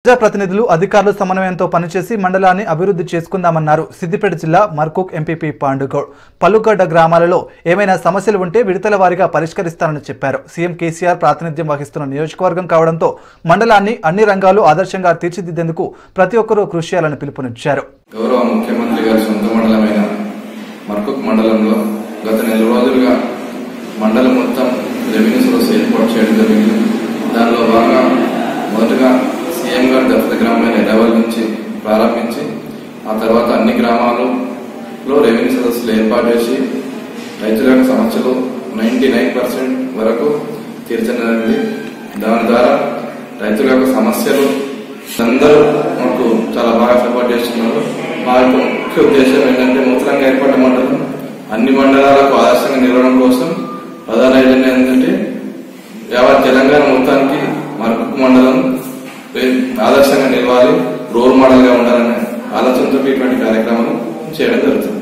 ప్రజాప్రతినిధులు అధికారులు సమన్వయంతో పనిచేసి మండలాన్ని అభివృద్ధి చేసుకుందామన్నారు సిద్దిపేట జిల్లా మర్కుక్ ఎంపీపీ పాండుగౌడ్ పల్లుగడ్డ గ్రామాలలో ఏమైనా సమస్యలు ఉంటే విడతల వారీగా పరిష్కరిస్తానని చెప్పారు సీఎం కేసీఆర్ ప్రాతినిధ్యం వహిస్తున్న నియోజకవర్గం కావడంతో మండలాన్ని అన్ని రంగాలు ఆదర్శంగా తీర్చిదిద్దేందుకు ప్రతి ఒక్కరూ కృషి చేయాలని పిలుపునిచ్చారు గౌరవ ముఖ్యమంత్రి గారి సొంత మండలమైన మర్కుక్ మండలంలో గత నెల రోజులుగా మండలం మొత్తం రెవెన్యూ సోర్స్ ఏర్పాటు చేయడం జరిగింది దానిలో భాగంగా మొదటగా సీఎం గారి దత్తత గ్రామమైన ఎడవల్ నుంచి ప్రారంభించి ఆ తర్వాత అన్ని గ్రామాలలో రెవెన్యూ సదస్సులు ఏర్పాటు చేసి రైతుల యొక్క సమస్యలు నైన్టీ నైన్ పర్సెంట్ వరకు తీర్చనుంది దాని ద్వారా రైతుల యొక్క సమస్యలు అందరూ మాకు చాలా బాగా సపోర్ట్ చేస్తున్నారు మా యొక్క ముఖ్య ఉద్దేశం ఏంటంటే నూతనంగా ఏర్పడ్డ మండలం అన్ని మండలాలకు ఆదర్శంగా నిలవడం కోసం ప్రధాన ఎజెండా ఏంటంటే యావత్ తెలంగాణ మొత్తానికి మరొక మండలం ఆదర్శంగా నిలవాలి రోల్ మోడల్ గా ఉండాలనే ఆలోచనతో ఇటువంటి కార్యక్రమాలు చేయడం జరుగుతుంది